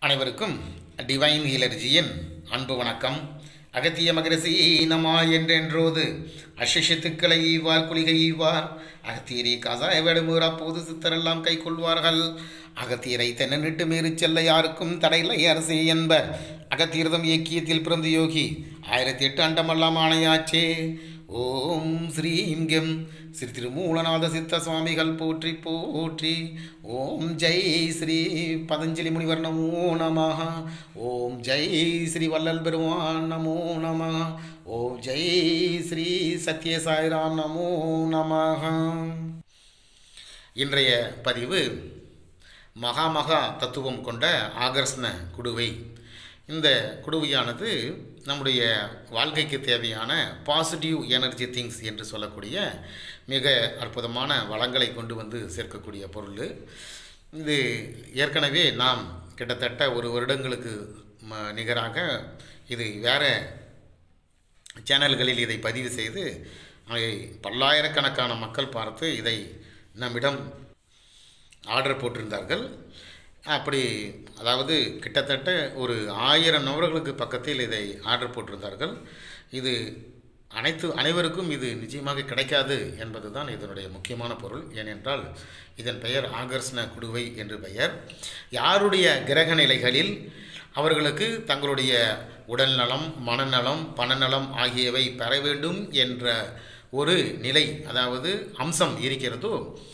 அனைவருக்கும் டிவைன் ஹீலர்ஜியின் அன்பு வணக்கம் அகத்திய மகரிசி நமா என்றென்றோது அஷிஷத்துக்களை ஈவார் குளிகை ஈவார் அகத்தியரை கசாய வேடுமுற அப்போது சித்தரெல்லாம் கை கொள்வார்கள் அகத்தியரை தென்னனிட்டு மீறி செல்ல யாருக்கும் தடையில்லை அரசே என்பர் அகத்தீர்தம் இயக்கியத்தில் பிறந்த யோகி ஆயிரத்தி எட்டு அண்டமெல்லாம் ஆணையாச்சே ஓம் ஸ்ரீம் கெம் ஸ்ரீ திருமூலநாத சித்த சுவாமிகள் போற்றி போற்றி ஓம் ஜெய் ஸ்ரீ பதஞ்சலி முனிவர் நமோ நமஹ ஓம் ஜெய் ஸ்ரீ வள்ளல் பெருமான் நமோ நமஹ ஓம் ஜெய் ஸ்ரீ சத்ய சாய்ராம் நமோ நமஹ இன்றைய பதிவு மகாமகா தத்துவம் கொண்ட ஆகர்ஷ்ண குடுவை இந்த குடுவையானது நம்முடைய வாழ்க்கைக்கு தேவையான பாசிட்டிவ் எனர்ஜி திங்ஸ் என்று சொல்லக்கூடிய மிக அற்புதமான வளங்களை கொண்டு வந்து சேர்க்கக்கூடிய பொருள் இது ஏற்கனவே நாம் கிட்டத்தட்ட ஒரு வருடங்களுக்கு ம- நிகராக இது வேறு சேனல்களில் இதை பதிவு செய்து அதை பல்லாயிரக்கணக்கான மக்கள் பார்த்து இதை நம்மிடம் ஆர்டர் போட்டிருந்தார்கள் அப்படி அதாவது கிட்டத்தட்ட ஒரு ஆயிரம் நபர்களுக்கு பக்கத்தில் இதை ஆர்டர் போட்டிருந்தார்கள் இது அனைத்து அனைவருக்கும் இது நிச்சயமாக கிடைக்காது என்பது தான் இதனுடைய முக்கியமான பொருள் ஏனென்றால் இதன் பெயர் ஆகர்ஷ்ண குடுவை என்று பெயர் யாருடைய கிரக நிலைகளில் அவர்களுக்கு தங்களுடைய உடல்நலம் மனநலம் பணநலம் ஆகியவை பெற வேண்டும் என்ற ஒரு நிலை அதாவது அம்சம் இருக்கிறதோ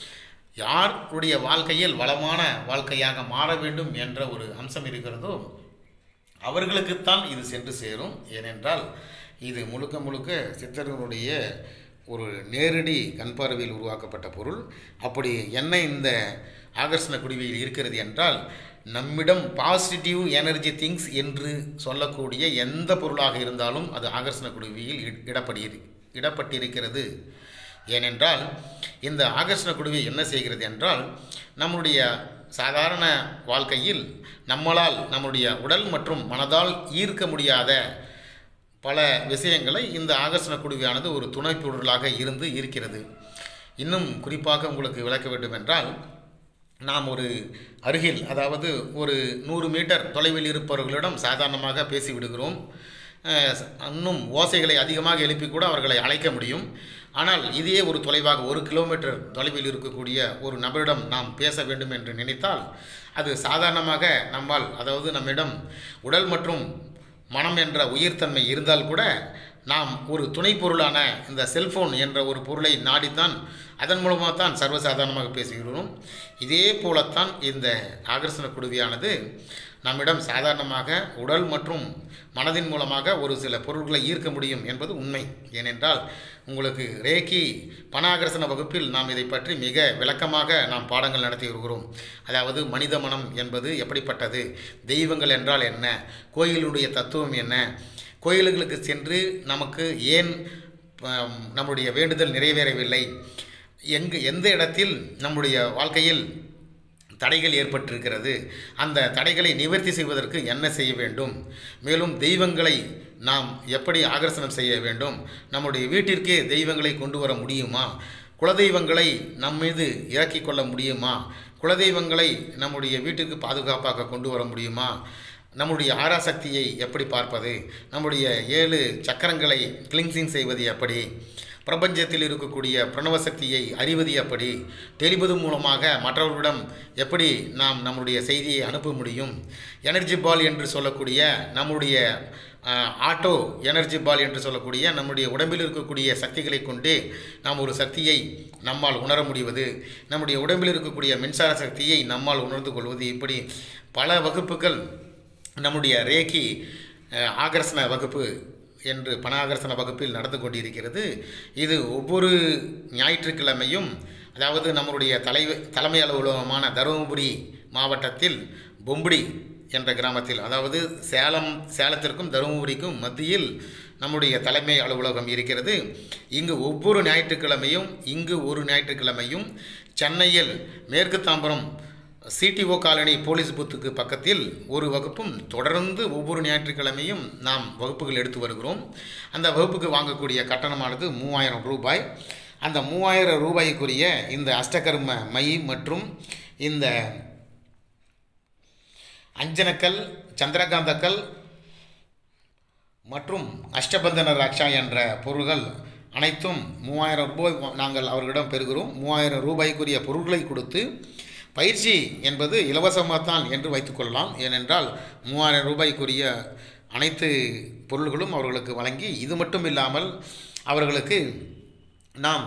யாருடைய வாழ்க்கையில் வளமான வாழ்க்கையாக மாற வேண்டும் என்ற ஒரு அம்சம் இருக்கிறதோ அவர்களுக்குத்தான் இது சென்று சேரும் ஏனென்றால் இது முழுக்க முழுக்க சித்தர்களுடைய ஒரு நேரடி கண்பார்வையில் உருவாக்கப்பட்ட பொருள் அப்படி என்ன இந்த ஆகர்ஷண குடிவையில் இருக்கிறது என்றால் நம்மிடம் பாசிட்டிவ் எனர்ஜி திங்ஸ் என்று சொல்லக்கூடிய எந்த பொருளாக இருந்தாலும் அது ஆகர்ஷண குடுவையில் இட- இடப்படி இடப்பட்டிருக்கிறது ஏனென்றால் இந்த ஆகர்ஷண குடுவை என்ன செய்கிறது என்றால் நம்முடைய சாதாரண வாழ்க்கையில் நம்மளால் நம்முடைய உடல் மற்றும் மனதால் ஈர்க்க முடியாத பல விஷயங்களை இந்த ஆகர்ஷண குடுவையானது ஒரு துணை பொருளாக இருந்து இருக்கிறது இன்னும் குறிப்பாக உங்களுக்கு விளக்க வேண்டும் என்றால் நாம் ஒரு அருகில் அதாவது ஒரு நூறு மீட்டர் தொலைவில் இருப்பவர்களிடம் சாதாரணமாக பேசிவிடுகிறோம் அஹ், இன்னும் ஓசைகளை அதிகமாக எழுப்பி கூட அவர்களை அழைக்க முடியும் ஆனால் இதே ஒரு தொலைவாக ஒரு கிலோமீட்டர் தொலைவில் இருக்கக்கூடிய ஒரு நபரிடம் நாம் பேச வேண்டும் என்று நினைத்தால் அது சாதாரணமாக நம்மால் அதாவது நம்மிடம் உடல் மற்றும் மனம் என்ற உயிர்த்தன்மை இருந்தால் கூட நாம் ஒரு துணை பொருளான இந்த செல்போன் என்ற ஒரு பொருளை நாடித்தான் அதன் மூலமாக தான் சர்வசாதாரணமாக பேசுகிறோம் இதே போலத்தான் இந்த ஆகர்ஷண குடுவியானது நம்மிடம் சாதாரணமாக உடல் மற்றும் மனதின் மூலமாக ஒரு சில பொருட்களை ஈர்க்க முடியும் என்பது உண்மை ஏனென்றால் உங்களுக்கு ரேக்கி பணாகர்ஷண வகுப்பில் நாம் இதை பற்றி மிக விளக்கமாக நாம் பாடங்கள் நடத்தி வருகிறோம் அதாவது மனித மனம் என்பது எப்படிப்பட்டது தெய்வங்கள் என்றால் என்ன கோயிலுடைய தத்துவம் என்ன கோயில்களுக்கு சென்று நமக்கு ஏன் ஆம், நம்முடைய வேண்டுதல் நிறைவேறவில்லை எங்கு எந்த இடத்தில் நம்முடைய வாழ்க்கையில் தடைகள் ஏற்பட்டிருக்கிறது அந்த தடைகளை நிவர்த்தி செய்வதற்கு என்ன செய்ய வேண்டும் மேலும் தெய்வங்களை நாம் எப்படி ஆகர்ஷணம் செய்ய வேண்டும் நம்முடைய வீட்டிற்கே தெய்வங்களை கொண்டு வர முடியுமா குலதெய்வங்களை நம் மீது இறக்கிக் கொள்ள முடியுமா குலதெய்வங்களை நம்முடைய வீட்டுக்கு பாதுகாப்பாக கொண்டு வர முடியுமா நம்முடைய ஆராசக்தியை எப்படி பார்ப்பது நம்முடைய ஏழு சக்கரங்களை கிளின்சிங் செய்வது எப்படி பிரபஞ்சத்தில் இருக்கக்கூடிய பிரணவ சக்தியை அறிவது எப்படி தெரிவது மூலமாக மற்றவர்களிடம் எப்படி நாம் நம்முடைய செய்தியை அனுப்ப முடியும் எனர்ஜி பால் என்று சொல்லக்கூடிய நம்முடைய அஹ், ஆட்டோ எனர்ஜி பால் என்று சொல்லக்கூடிய நம்முடைய உடம்பில் இருக்கக்கூடிய சக்திகளை கொண்டு நாம் ஒரு சக்தியை நம்மால் உணர முடிவது நம்முடைய உடம்பில் இருக்கக்கூடிய மின்சார சக்தியை நம்மால் உணர்ந்து கொள்வது இப்படி பல வகுப்புகள் நம்முடைய ரேக்கி அஹ், ஆகர்ஷண வகுப்பு என்று பணாகர்ஷண வகுப்பில் நடந்து கொண்டிருக்கிறது இது ஒவ்வொரு ஞாயிற்றுக்கிழமையும் அதாவது நம்முடைய தலை தலைமை அலுவலகமான தருமபுரி மாவட்டத்தில் பொம்புடி என்ற கிராமத்தில் அதாவது சேலம் சேலத்திற்கும் தருமபுரிக்கும் மத்தியில் நம்முடைய தலைமை அலுவலகம் இருக்கிறது இங்கு ஒவ்வொரு ஞாயிற்றுக்கிழமையும் இங்கு ஒரு ஞாயிற்றுக்கிழமையும் சென்னையில் மேற்கு தாம்பரம் சிடிஓ காலனி போலீஸ் பூத்துக்கு பக்கத்தில் ஒரு வகுப்பும் தொடர்ந்து ஒவ்வொரு ஞாயிற்றுக்கிழமையும் நாம் வகுப்புகள் எடுத்து வருகிறோம் அந்த வகுப்புக்கு வாங்கக்கூடிய கட்டணமானது மூவாயிரம் ரூபாய் அந்த மூவாயிரம் ரூபாய்க்குரிய இந்த அஷ்டகர்ம மை மற்றும் இந்த அஞ்சனக்கல் சந்திரகாந்தக்கல் மற்றும் அஷ்டபந்தன ராட்சா என்ற பொருள்கள் அனைத்தும் மூவாயிரம் ரூபாய் நாங்கள் அவர்களிடம் பெறுகிறோம் மூவாயிரம் ரூபாய்க்குரிய பொருட்களை கொடுத்து பயிற்சி என்பது இலவசமாகத்தான் என்று வைத்துக்கொள்ளலாம் ஏனென்றால் மூவாயிரம் ரூபாய்க்குரிய அனைத்து பொருள்களும் அவர்களுக்கு வழங்கி இது மட்டும் இல்லாமல் அவர்களுக்கு நாம்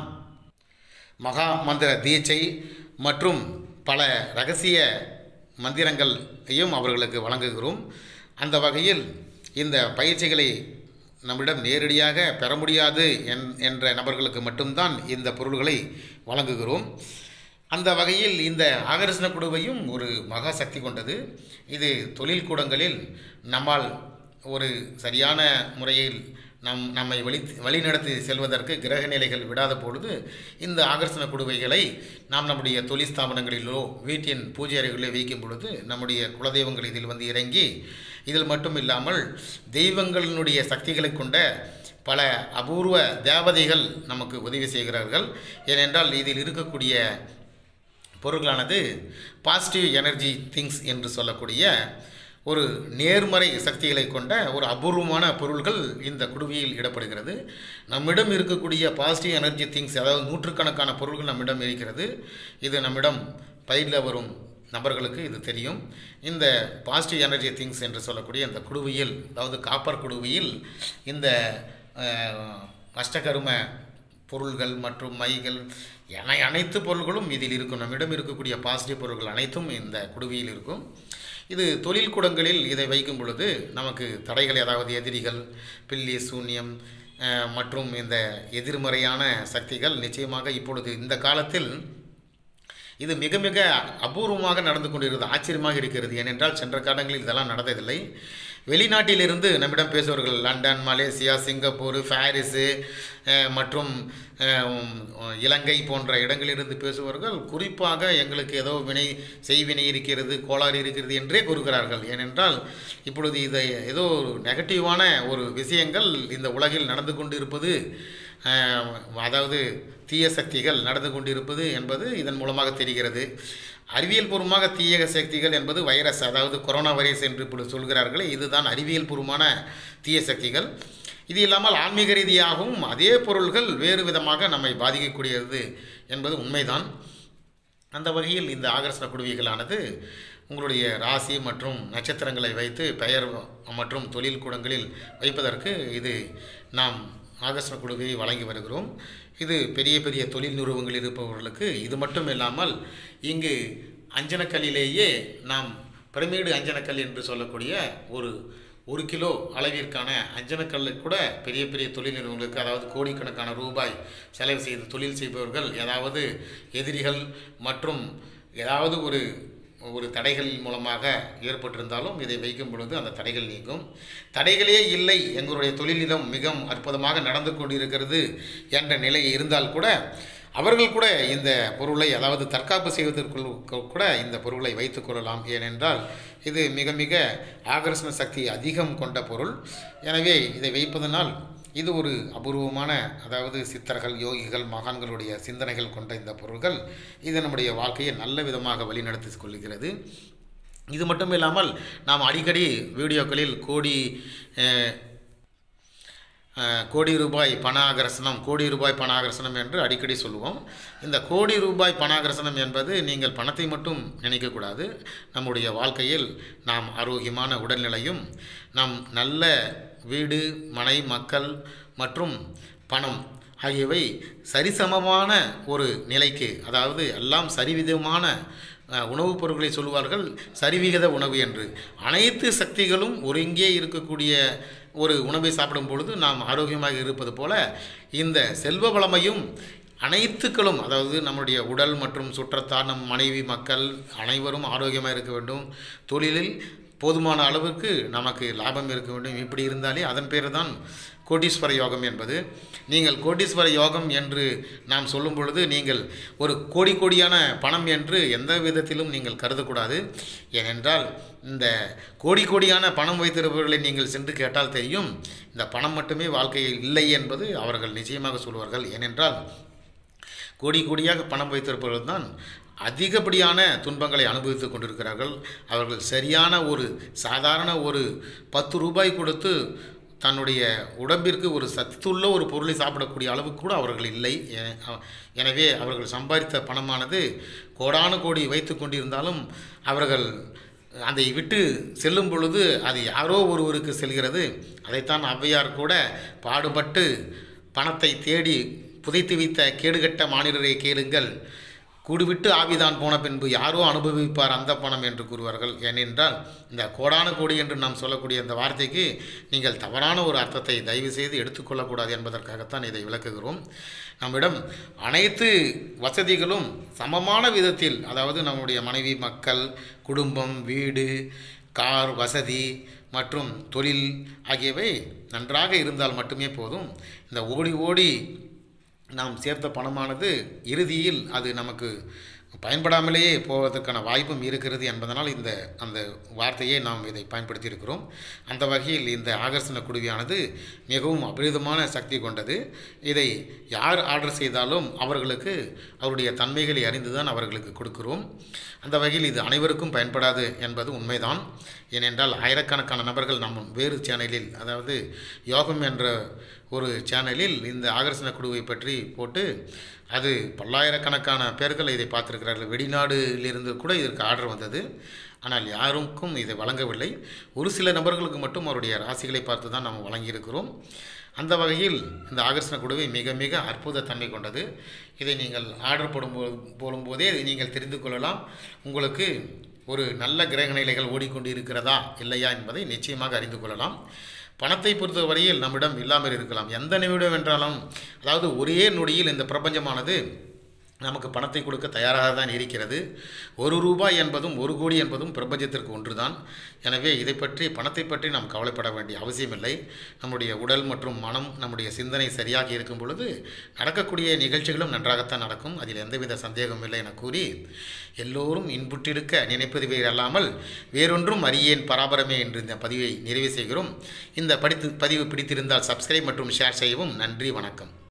மகா மந்திர தீட்சை மற்றும் பல ரகசிய மந்திரங்களையும் அவர்களுக்கு வழங்குகிறோம் அந்த வகையில் இந்த பயிற்சிகளை நம்மிடம் நேரடியாக பெற முடியாது என் என்ற நபர்களுக்கு மட்டும்தான் இந்த பொருள்களை வழங்குகிறோம் அந்த வகையில் இந்த ஆகர்ஷண குழுவையும் ஒரு மகா சக்தி கொண்டது இது தொழில் கூடங்களில் நம்மால் ஒரு சரியான முறையில் நம் நம்மை வழி வழிநடத்தி செல்வதற்கு கிரக நிலைகள் விடாத பொழுது இந்த ஆகர்ஷண குடுவைகளை நாம் நம்முடைய தொழில் ஸ்தாபனங்களிலோ வீட்டின் பூஜை அறைகளிலோ வைக்கும் பொழுது நம்முடைய குலதெய்வங்கள் இதில் வந்து இறங்கி இதில் மட்டும் இல்லாமல் தெய்வங்களினுடைய சக்திகளை கொண்ட பல அபூர்வ தேவதைகள் நமக்கு உதவி செய்கிறார்கள் ஏனென்றால் இதில் இருக்கக்கூடிய பொருள்களானது பாசிட்டிவ் எனர்ஜி திங்ஸ் என்று சொல்லக்கூடிய ஒரு நேர்மறை சக்திகளை கொண்ட ஒரு அபூர்வமான பொருள்கள் இந்த குடுவையில் இடப்படுகிறது நம்மிடம் இருக்கக்கூடிய பாசிட்டிவ் எனர்ஜி திங்ஸ் அதாவது நூற்றுக்கணக்கான பொருள்கள் நம்மிடம் இருக்கிறது இது நம்மிடம் பயிரில் வரும் நபர்களுக்கு இது தெரியும் இந்த பாசிட்டிவ் எனர்ஜி திங்ஸ் என்று சொல்லக்கூடிய இந்த குடுவையில் அதாவது காப்பர் குடுவையில் இந்த அஹ், அஷ்டகரும பொருள்கள் மற்றும் மைகள் என அனைத்து பொருள்களும் இதில் இருக்கும் நம்மிடம் இருக்கக்கூடிய பாசிட்டிவ் பொருள்கள் அனைத்தும் இந்த குடுவையில் இருக்கும் இது தொழில் கூடங்களில் இதை வைக்கும் பொழுது நமக்கு தடைகள் அதாவது எதிரிகள் பில்லி சூன்யம் அஹ், மற்றும் இந்த எதிர்மறையான சக்திகள் நிச்சயமாக இப்பொழுது இந்த காலத்தில் இது மிக மிக அபூர்வமாக நடந்து கொண்டிருக்கிறது ஆச்சரியமாக இருக்கிறது ஏனென்றால் சென்ற காலங்களில் இதெல்லாம் நடந்ததில்லை வெளிநாட்டிலிருந்து நம்மிடம் பேசுபவர்கள் லண்டன் மலேசியா சிங்கப்பூர் பாரிஸு அஹ், மற்றும் அஹ், உம், இலங்கை போன்ற இடங்களிலிருந்து பேசுபவர்கள் குறிப்பாக எங்களுக்கு ஏதோ வினை செய்வினை இருக்கிறது கோளாறு இருக்கிறது என்றே கூறுகிறார்கள் ஏனென்றால் இப்பொழுது இதை ஏதோ ஒரு நெகட்டிவான ஒரு விஷயங்கள் இந்த உலகில் நடந்து கொண்டு இருப்பது அஹ், அதாவது தீய சக்திகள் நடந்து கொண்டிருப்பது என்பது இதன் மூலமாக தெரிகிறது அறிவியல் பூர்வமாக தீய சக்திகள் என்பது வைரஸ் அதாவது கொரோனா வைரஸ் என்று இப்பொழுது சொல்கிறார்களே இதுதான் அறிவியல் பூர்வமான தீய சக்திகள் இது இல்லாமல் ஆன்மீக ரீதியாகவும் அதே பொருள்கள் வேறு விதமாக நம்மை பாதிக்கக்கூடியது என்பது உண்மைதான் அந்த வகையில் இந்த ஆகர்ஷண குடுவைகளானது உங்களுடைய ராசி மற்றும் நட்சத்திரங்களை வைத்து பெயர் மற்றும் தொழில் கூடங்களில் வைப்பதற்கு இது நாம் ஆகர்ஷண குடுவையை வழங்கி வருகிறோம் இது பெரிய பெரிய தொழில் நிறுவனங்களில் இருப்பவர்களுக்கு இது மட்டும் இல்லாமல் இங்கு அஞ்சனக்கல்லிலேயே நாம் பிரமிடு அஞ்சனக்கல் என்று சொல்லக்கூடிய ஒரு ஒரு கிலோ அளவிற்கான அஞ்சனக்கல்லை கூட பெரிய பெரிய தொழில் நிறுவனங்களுக்கு அதாவது கோடிக்கணக்கான ரூபாய் செலவு செய்து தொழில் செய்பவர்கள் ஏதாவது எதிரிகள் மற்றும் ஏதாவது ஒரு ஒரு தடைகள் மூலமாக ஏற்பட்டிருந்தாலும் இதை வைக்கும் பொழுது அந்த தடைகள் நீங்கும் தடைகளே இல்லை எங்களுடைய தொழிலிடம் மிகவும் அற்புதமாக நடந்து கொண்டிருக்கிறது என்ற நிலை இருந்தால் கூட அவர்கள் கூட இந்த பொருளை அதாவது தற்காப்பு செய்வதற்குள் கூட இந்த பொருளை வைத்துக் கொள்ளலாம் ஏனென்றால் இது மிக மிக ஆகர்ஷண சக்தி அதிகம் கொண்ட பொருள் எனவே இதை வைப்பதனால் இது ஒரு அபூர்வமான அதாவது சித்தர்கள் யோகிகள் மகான்களுடைய சிந்தனைகள் கொண்ட இந்த பொருள்கள் இது நம்முடைய வாழ்க்கையை நல்ல விதமாக வழிநடத்தி கொள்கிறது இது மட்டும் இல்லாமல் நாம் அடிக்கடி வீடியோக்களில் கோடி அஹ், அஹ், கோடி ரூபாய் பண ஆகர்ஷணம் கோடி ரூபாய் பண ஆகர்ஷணம் என்று அடிக்கடி சொல்லுவோம் இந்த கோடி ரூபாய் பண ஆகர்ஷணம் என்பது நீங்கள் பணத்தை மட்டும் நினைக்கக்கூடாது நம்முடைய வாழ்க்கையில் நாம் ஆரோக்கியமான உடல்நிலையும் நம் நல்ல வீடு மனை மக்கள் மற்றும் பணம் ஆகியவை சரிசமமான ஒரு நிலைக்கு அதாவது எல்லாம் சரிவிதமான அஹ், உணவுப் பொருட்களை சொல்லுவார்கள் சரிவிகித உணவு என்று அனைத்து சக்திகளும் ஒருங்கே இருக்கக்கூடிய ஒரு உணவை சாப்பிடும் பொழுது நாம் ஆரோக்கியமாக இருப்பது போல இந்த செல்வ வளமையும் அனைத்துக்களும் அதாவது நம்முடைய உடல் மற்றும் சுற்றத்தார் நம் மனைவி மக்கள் அனைவரும் ஆரோக்கியமாக இருக்க வேண்டும் தொழிலில் போதுமான அளவுக்கு நமக்கு லாபம் இருக்க வேண்டும் இப்படி இருந்தாலே அதன் பேர் தான் கோடீஸ்வர யோகம் என்பது நீங்கள் கோடீஸ்வர யோகம் என்று நாம் சொல்லும் பொழுது நீங்கள் ஒரு கோடி கோடியான பணம் என்று எந்த விதத்திலும் நீங்கள் கருதக்கூடாது ஏனென்றால் இந்த கோடி கோடியான பணம் வைத்திருப்பவர்களை நீங்கள் சென்று கேட்டால் தெரியும் இந்த பணம் மட்டுமே வாழ்க்கையில் இல்லை என்பது அவர்கள் நிச்சயமாக சொல்வார்கள் ஏனென்றால் கோடி கோடியாக பணம் வைத்திருப்பவர்கள் தான் அதிகப்படியான துன்பங்களை அனுபவித்து கொண்டிருக்கிறார்கள் அவர்கள் சரியான ஒரு சாதாரண ஒரு பத்து ரூபாய் கொடுத்து தன்னுடைய உடம்பிற்கு ஒரு சத்துள்ள ஒரு பொருளை சாப்பிடக்கூடிய அளவுக்கு கூட அவர்கள் இல்லை எ- அ- எனவே அவர்கள் சம்பாதித்த பணமானது கோடானு கோடி வைத்து கொண்டிருந்தாலும் அவர்கள் அதை விட்டு செல்லும் பொழுது அது யாரோ ஒருவருக்கு செல்கிறது அதைத்தான் ஔவையார் கூட பாடுபட்டு பணத்தை தேடி புதைத்து வைத்த கேடுகட்ட மானிடரை கேளுங்கள் கூடுவிட்டு ஆவிதான் போன பின்பு யாரோ அனுபவிப்பார் அந்த பணம் என்று கூறுவார்கள் ஏனென்றால் இந்த கோடான கோடி என்று நாம் சொல்லக்கூடிய இந்த வார்த்தைக்கு நீங்கள் தவறான ஒரு அர்த்தத்தை தயவு செய்து எடுத்துக்கொள்ளக்கூடாது என்பதற்காகத்தான் இதை விளக்குகிறோம் நம்மிடம் அனைத்து வசதிகளும் சமமான விதத்தில் அதாவது நம்முடைய மனைவி மக்கள் குடும்பம் வீடு கார் வசதி மற்றும் தொழில் ஆகியவை நன்றாக இருந்தால் மட்டுமே போதும் இந்த ஓடி ஓடி நாம் சேர்த்த பணமானது இறுதியில் அது நமக்கு பயன்படாமலேயே போவதற்கான வாய்ப்பும் இருக்கிறது என்பதனால் இந்த அந்த வார்த்தையை நாம் இதை பயன்படுத்தி இருக்கிறோம் அந்த வகையில் இந்த ஆகர்ஷண குடுவியானது மிகவும் அபரிதமான சக்தி கொண்டது இதை யார் ஆர்டர் செய்தாலும் அவர்களுக்கு அவருடைய தன்மைகளை அறிந்துதான் அவர்களுக்கு கொடுக்கிறோம் அந்த வகையில் இது அனைவருக்கும் பயன்படாது என்பது உண்மைதான் ஏனென்றால் ஆயிரக்கணக்கான நபர்கள் நம் வேறு சேனலில் அதாவது யோகம் என்ற ஒரு சேனலில் இந்த ஆகர்ஷண குழுவை பற்றி போட்டு அது பல்லாயிரக்கணக்கான பேர்கள் இதை பார்த்துருக்கிறார்கள் வெளிநாடுகளிலிருந்து கூட இதற்கு ஆர்டர் வந்தது ஆனால் யாருக்கும் இதை வழங்கவில்லை ஒரு சில நபர்களுக்கு மட்டும் அவருடைய ராசிகளை பார்த்து தான் நாம் வழங்கியிருக்கிறோம் அந்த வகையில் இந்த ஆகர்ஷண குழுவை மிக மிக அற்புத தன்மை கொண்டது இதை நீங்கள் ஆர்டர் போடும்போது போடும்போதே இதை நீங்கள் தெரிந்து கொள்ளலாம் உங்களுக்கு ஒரு நல்ல கிரக நிலைகள் ஓடிக்கொண்டு இருக்கிறதா இல்லையா என்பதை நிச்சயமாக அறிந்து கொள்ளலாம் பணத்தை பொறுத்தவரையில் நம்மிடம் இல்லாமல் இருக்கலாம் எந்த நிமிடம் என்றாலும் அதாவது ஒரே நொடியில் இந்த பிரபஞ்சமானது நமக்கு பணத்தை கொடுக்க தயாராக தான் இருக்கிறது ஒரு ரூபாய் என்பதும் ஒரு கோடி என்பதும் பிரபஞ்சத்திற்கு ஒன்றுதான் எனவே இதை பற்றி பணத்தை பற்றி நாம் கவலைப்பட வேண்டிய அவசியமில்லை நம்முடைய உடல் மற்றும் மனம் நம்முடைய சிந்தனை சரியாக இருக்கும் பொழுது நடக்கக்கூடிய நிகழ்ச்சிகளும் நன்றாகத்தான் நடக்கும் அதில் எந்தவித சந்தேகமும் இல்லை என கூறி எல்லோரும் இன்புற்றிருக்க நினைப்பது வேறு அல்லாமல் வேறொன்றும் அறியேன் பராபரமே என்று இந்த பதிவை நிறைவு செய்கிறோம் இந்த படித்து பதிவு பிடித்திருந்தால் சப்ஸ்கிரைப் மற்றும் ஷேர் செய்யவும் நன்றி வணக்கம்